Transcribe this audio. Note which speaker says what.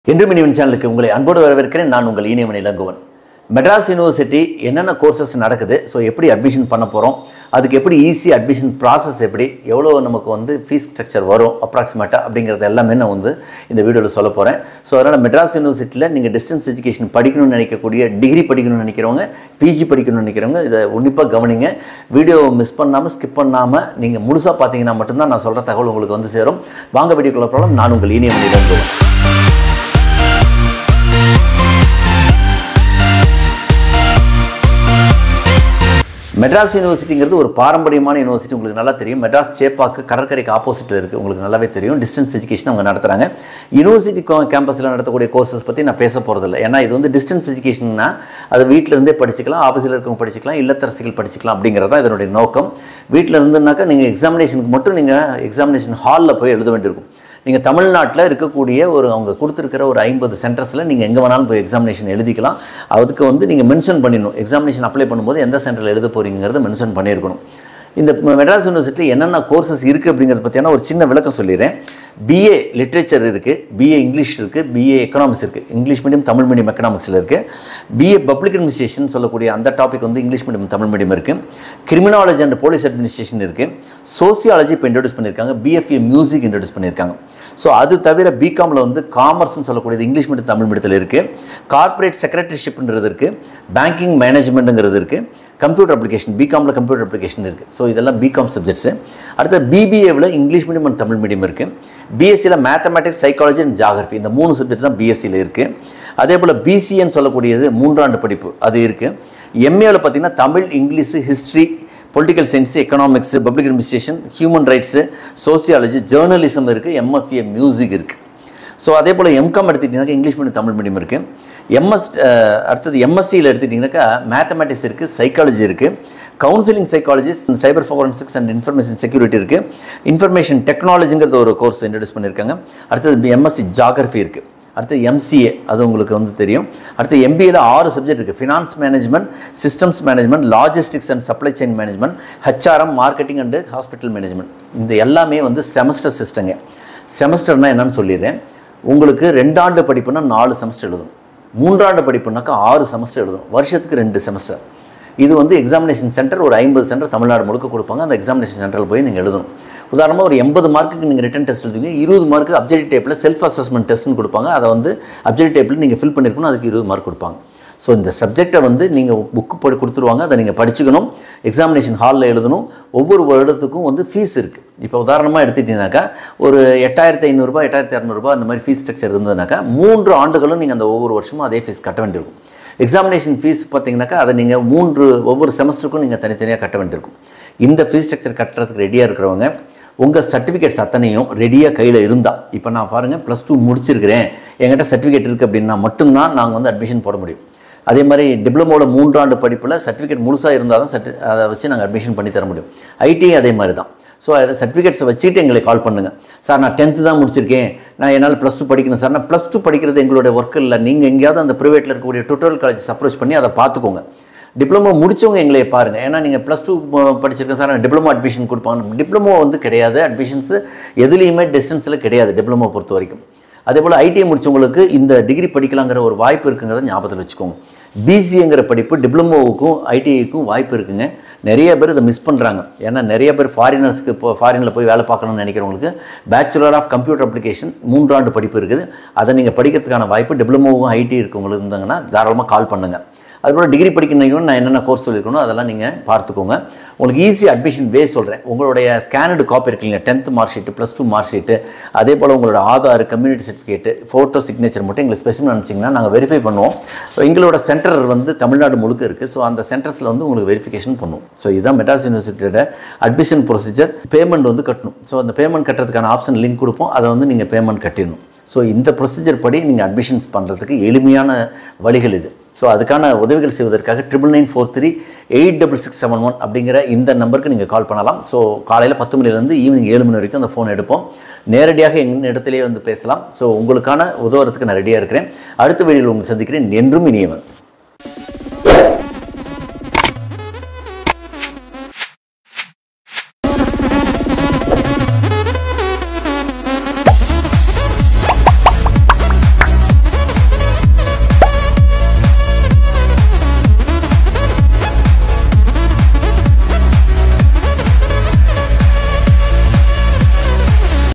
Speaker 1: என்றும் இனிவன் சேனலுக்கு உங்களை அன்போடு வரவேற்கிறேன் நான் உங்கள் இனியவன் இளங்குவன் மெட்ராஸ் யூனிவர்சிட்டி என்னென்ன கோர்சஸ் நடக்குது ஸோ எப்படி அட்மிஷன் பண்ண போகிறோம் அதுக்கு எப்படி ஈஸி அட்மிஷன் ப்ராசஸ் எப்படி எவ்வளோ நமக்கு வந்து ஃபீஸ் ஸ்ட்ரக்சர் வரும் அப்ராக்சிமேட்டாக அப்படிங்கிறது எல்லாமே நான் வந்து இந்த வீடியோவில் சொல்ல போகிறேன் ஸோ அதனால் மெட்ராஸ் யூனிவர்சிட்டியில் நீங்கள் டிஸ்டன்ஸ் எஜுகேஷன் படிக்கணும்னு நினைக்கக்கூடிய டிகிரி படிக்கணும்னு நினைக்கிறவங்க பிஜி படிக்கணும்னு நினைக்கிறவங்க இதை உன்னிப்பாக கவனிங்க வீடியோ மிஸ் பண்ணாமல் ஸ்கிப் பண்ணாமல் நீங்கள் முழுசாக பார்த்தீங்கன்னா மட்டும்தான் நான் சொல்கிற தகவல் உங்களுக்கு வந்து சேரும் வாங்க வீடியோக்குள்ள ப்ராப்ளம் நான் உங்கள் இனியவன் இளங்குவன் மெட்ராஸ் யூனிவர்சிட்டிங்கிறது ஒரு பாரம்பரியமான யூனிவர்சிட்டி உங்களுக்கு நல்லா தெரியும் மெட்ராஸ் சேப்பாக்கு கடற்கரைக்கு ஆப்போசிட்டில் இருக்குது உங்களுக்கு நல்லாவே தெரியும் டிஸ்டன்ஸ் எஜுகேஷன் அவங்க நடத்துகிறாங்க யூனிவர்சிட்டி கேம்பஸில் நடத்தக்கூடிய கோர்சஸ் பற்றி நான் பேச போகிறதில்ல ஏன்னா இது வந்து டிஸ்டன்ஸ் எஜுகேஷன்னா அது வீட்டில் இருந்தே படிச்சுக்கலாம் ஆஃபீஸில் இருக்கவங்க படிச்சுக்கலாம் இல்லத்தரசிகள் படிச்சுக்கலாம் அப்படிங்கிறது தான் இதனுடைய நோக்கம் வீட்டில் இருந்துனாக்கா நீங்கள் எக்ஸாமினேஷனுக்கு மட்டும் நீங்கள் எக்ஸாமினேஷன் ஹாலில் போய் எழுத வேண்டியிருக்கும் நீங்கள் தமிழ்நாட்டில் இருக்கக்கூடிய ஒரு அவங்க கொடுத்துருக்கிற ஒரு ஐம்பது சென்டர்ஸில் நீங்கள் எங்கே வேணாலும் போய் எக்ஸாமினேஷன் எழுதிக்கலாம் அதுக்கு வந்து நீங்கள் மென்ஷன் பண்ணிடணும் எக்ஸாமினேஷன் அப்ளை பண்ணும்போது எந்த சென்டரில் எழுத போகிறீங்கிறத மென்ஷன் பண்ணியிருக்கணும் இந்த மெட்ராஸ் யூனிவர்சிட்டி என்னென்ன கோர்சஸ் இருக்குது அப்படிங்கிறத பற்றியான ஒரு சின்ன விளக்கம் சொல்லிடுறேன் பிஏ லிட்ரேச்சர் இருக்குது பிஏ இங்கிலீஷ் இருக்குது பிஏ எக்கனாமிக்ஸ் இருக்குது இங்கிலீஷ் மீடியம் தமிழ் மீடியம் எக்கனாமிக்ஸில் இருக்குது பிஏ பப்ளிக் அட்மினிஸ்ட்ரேஷன் சொல்லக்கூடிய அந்த டாபிக் வந்து இங்கிலீஷ் மீடியம் தமிழ் மீடியம் இருக்குது கிரிமினாலஜி அண்ட் போலீஸ் அட்மினிஸ்ட்ரேஷன் இருக்குது சோசியாலஜி இப்போ இன்ட்ரடியூஸ் பண்ணியிருக்காங்க பிஎஃப்ஏ மியூசிக் இன்ட்ரடியூஸ் பண்ணியிருக்காங்க ஸோ அது தவிர பிகாமில் வந்து காமர்ஸ்னு சொல்லக்கூடியது இங்கிலீஷ் மீடியம் தமிழ் மீடியத்தில் இருக்குது கார்ப்பரேட் செக்ரட்டரிஷிப்ன்றது இருக்குது பேங்கிங் மேனேஜ்மெண்ட்டுங்கிறது இருக்குது கம்ப்யூட்டர் அப்ளிகேஷன் பிகாமில் கம்ப்யூட்டர் அப்ளிகேஷன் இருக்குது ஸோ இதெல்லாம் பிகாம் சப்ஜெக்ட்ஸு அடுத்து பிபிஏவில் English medium and Tamil medium இருக்குது பிஎஸ்சியில் மேத்தமேட்டிக்ஸ் சைக்காலஜி அண்ட் ஜாகிரபி இந்த மூணு சப்ஜெக்ட் தான் பிஎஸ்சியில் இருக்குது அதே போல் பிசிஏன்னு சொல்லக்கூடியது மூன்றாண்டு படிப்பு அது இருக்குது எம்ஏவில் பார்த்தீங்கன்னா Tamil English history political science economics public administration human rights sociology journalism இருக்குது எம்எஃப்ஏ மியூசிக் இருக்குது ஸோ அதே போல் எம்காம் எடுத்துக்கிட்டிங்கனாக்கா இங்கிலீஷ் மீடியம் தமிழ் மீடியம் இருக்குது எம்எஸ் அடுத்தது எம்எஸ்சியில் எடுத்துக்கிட்டிங்கனாக்கா மேத்தமேட்டிக்ஸ் இருக்குது சைக்காலஜி இருக்குது counselling psychology cyber forensics and information security இருக்குது இன்ஃபர்மேஷன் டெக்னாலஜிங்கிறது ஒரு கோர்ஸ் இன்ட்ரடியூஸ் பண்ணியிருக்காங்க அடுத்தது எம்எஸ்சி ஜாகிரஃபி இருக்குது அடுத்து எம்சிஏ அது உங்களுக்கு வந்து தெரியும் அடுத்து எம்பிஏல ஆறு சப்ஜெக்ட் இருக்குது finance management systems management logistics and supply chain management HRM marketing and hospital management இந்த எல்லாமே வந்து செமஸ்டர் சிஸ்டங்க செமஸ்டர்னால் என்னன்னு சொல்லிடுறேன் உங்களுக்கு ரெண்டாண்டு படிப்புனா நாலு செமஸ்டர் எழுதணும் மூன்றாண்டு படிப்புனாக்கா ஆறு செமஸ்டர் எழுதணும் வருஷத்துக்கு ரெண்டு செமஸ்டர் இது வந்து எக்ஸாமினேஷன் சென்டர் ஒரு ஐம்பது சென்டர் தமிழ்நாடு முழுக்க கொடுப்பாங்க அந்த எக்ஸாமினேஷன் சென்டரில் போய் நீங்கள் எழுதணும் உதாரணமாக ஒரு எண்பது மார்க்குக்கு நீங்கள் ரிட்டன் டெஸ்ட் எழுதுவீங்க இருபது மார்க்கு அப்ஜெக்டிவ் டைப்பில் செல்ஃப் அசஸ்மெண்ட் டெஸ்ட்னு கொடுப்பாங்க அதை வந்து அப்ஜெக்டிவ் டைப்பில் நீங்கள் ஃபில் பண்ணியிருக்கணும் அதுக்கு இருபது மார்க் கொடுப்பாங்க ஸோ இந்த சப்ஜெக்டை வந்து நீங்கள் புக்கு போய் கொடுத்துருவாங்க அதை நீங்கள் படிச்சுக்கணும் எக்ஸாமினேஷன் ஹாலில் எழுதணும் ஒவ்வொரு வருடத்துக்கும் வந்து ஃபீஸ் இருக்குது இப்போ உதாரணமாக எடுத்துக்கிட்டீங்கன்னாக்கா ஒரு எட்டாயிரத்தி ஐநூறுரூபா எட்டாயிரத்தி இரநூறுபா அந்த மாதிரி ஃபீஸ் ஸ்ட்ரக்சர் இருந்ததுனாக்கா மூன்று ஆண்டுகளும் நீங்கள் அந்த ஒவ்வொரு வருஷமும் அதே ஃபீஸ் கட்ட வேண்டியிருக்கும் எக்ஸாமினேஷன் ஃபீஸ் பார்த்தீங்கன்னாக்கா அதை நீங்கள் மூன்று ஒவ்வொரு செமஸ்டருக்கும் நீங்கள் தனித்தனியாக கட்ட வேண்டியிருக்கும் இந்த ஃபீஸ் ஸ்ட்ரக்சர் கட்டுறதுக்கு ரெடியாக இருக்கிறவங்க உங்கள் சர்டிஃபிகேட்ஸ் அத்தனையும் ரெடியாக கையில் இருந்தால் இப்போ நான் பாருங்கள் ப்ளஸ் டூ முடிச்சிருக்கிறேன் என்கிட்ட சர்டிஃபிகேட் இருக்குது அப்படின்னா மட்டும்தான் நாங்கள் வந்து அட்மிஷன் போட முடியும் அதே மாதிரி டிப்ளமோவில் மூன்றாண்டு படிப்பில் சர்டிஃபிகேட் முழுசாக இருந்தால் தான் சர்டி அதை வச்சு நாங்கள் அட்மிஷன் பண்ணி தர முடியும் ஐடி அதே மாதிரி தான் ஸோ அதை சர்டிஃபிகேட்ஸை வச்சுட்டு எங்களுக்கு கால் பண்ணுங்கள் சார் நான் டென்த்து தான் முடிச்சிருக்கேன் நான் என்னால் ப்ளஸ் டூ படிக்கணும் சார் நான் ப்ளஸ் டூ படிக்கிறது எங்களுடைய ஒர்க் இல்லை நீங்கள் எங்கேயாவது அந்த ப்ரைவேட்டில் இருக்கக்கூடிய டுட்டோரியல் காலேஜஸ் அப்ரோச் பண்ணி அதை பார்த்துக்கோங்க டிப்ளமோ முடித்தவங்க எங்களை பாருங்கள் ஏன்னா நீங்கள் ப்ளஸ் டூ படிச்சிருக்கேன் சார் நான் டிப்ளமோ அட்மிஷன் கொடுப்பாங்க டிப்ளமோ வந்து கிடையாது அட்மிஷன்ஸு எதுலேயுமே டிஸ்டன்ஸில் கிடையாது டிப்ளமோ பொறுத்த வரைக்கும் அதே போல் ஐடிஐ முடித்தவங்களுக்கு இந்த டிகிரி படிக்கலாங்கிற ஒரு வாய்ப்பு இருக்குங்கிறத ஞாபகத்தில் வச்சுக்கோங்க பிசிஏங்கிற படிப்பு டிப்ளமோவுக்கும் ஐடிஐக்கும் வாய்ப்பு இருக்குங்க நிறைய பேர் இதை மிஸ் பண்ணுறாங்க ஏன்னா நிறைய பேர் ஃபாரினர்ஸ்க்கு இப்போ ஃபாரினில் போய் வேலை பார்க்கணும்னு நினைக்கிறவங்களுக்கு பேச்சுலர் ஆஃப் கம்ப்யூட்டர் அப்ளிகேஷன் மூன்றாண்டு படிப்பு இருக்குது அதை நீங்கள் படிக்கிறதுக்கான வாய்ப்பு டிப்ளமோவும் ஐடி இருக்கவங்களுக்கு இருந்தாங்கன்னா தாராளமாக கால் பண்ணுங்கள் அதுபோல் டிகிரி படிக்கணும் நான் என்னென்ன கோர்ஸ் சொல்லியிருக்கணும் அதெல்லாம் நீங்கள் பார்த்துக்கோங்க உங்களுக்கு ஈஸி அட்மிஷன் வே சொல்கிறேன் உங்களுடைய ஸ்கேனடு காப்பி இருக்கு இல்லைங்க tenth mark sheet plus two mark sheet அதே போல் உங்களோட Aadhaar community certificate photo signature மட்டும் எங்களுக்கு ஸ்பெசிஃபிக் அனுப்பிச்சிங்கன்னா நாங்கள் வெரிஃபை பண்ணுவோம் எங்களோட சென்டர் வந்து தமிழ்நாடு முழுக்க இருக்குது ஸோ அந்த சென்டர்ஸில் வந்து உங்களுக்கு வெரிஃபிகேஷன் பண்ணுவோம் ஸோ இதுதான் மெட்ராஸ் யூனிவர்சிட்டியோட அட்மிஷன் ப்ரொசீஜர் பேமெண்ட் வந்து கட்டணும் ஸோ அந்த பேமெண்ட் கட்டுறதுக்கான ஆப்ஷன் லிங்க் கொடுப்போம் அதை வந்து நீங்கள் பேமெண்ட் கட்டிடணும் ஸோ இந்த ப்ரொசீஜர் படி நீங்கள் அட்மிஷன்ஸ் பண்ணுறதுக்கு எளிமையான வழிகள் இது ஸோ அதுக்கான உதவிகள் செய்வதற்காக triple nine four three eight double six seven one அப்படிங்கிற இந்த நம்பருக்கு நீங்கள் கால் பண்ணலாம் ஸோ காலையில் பத்து மணிலேருந்து ஈவினிங் ஏழு மணி வரைக்கும் அந்த ஃபோன் எடுப்போம் நேரடியாக எங்கள் இடத்துலேயே வந்து பேசலாம் ஸோ உங்களுக்கான உதவுறதுக்கு நான் ரெடியாக இருக்கிறேன் அடுத்த வீடியோவில் உங்களை சந்திக்கிறேன் என்றும் இனியவன்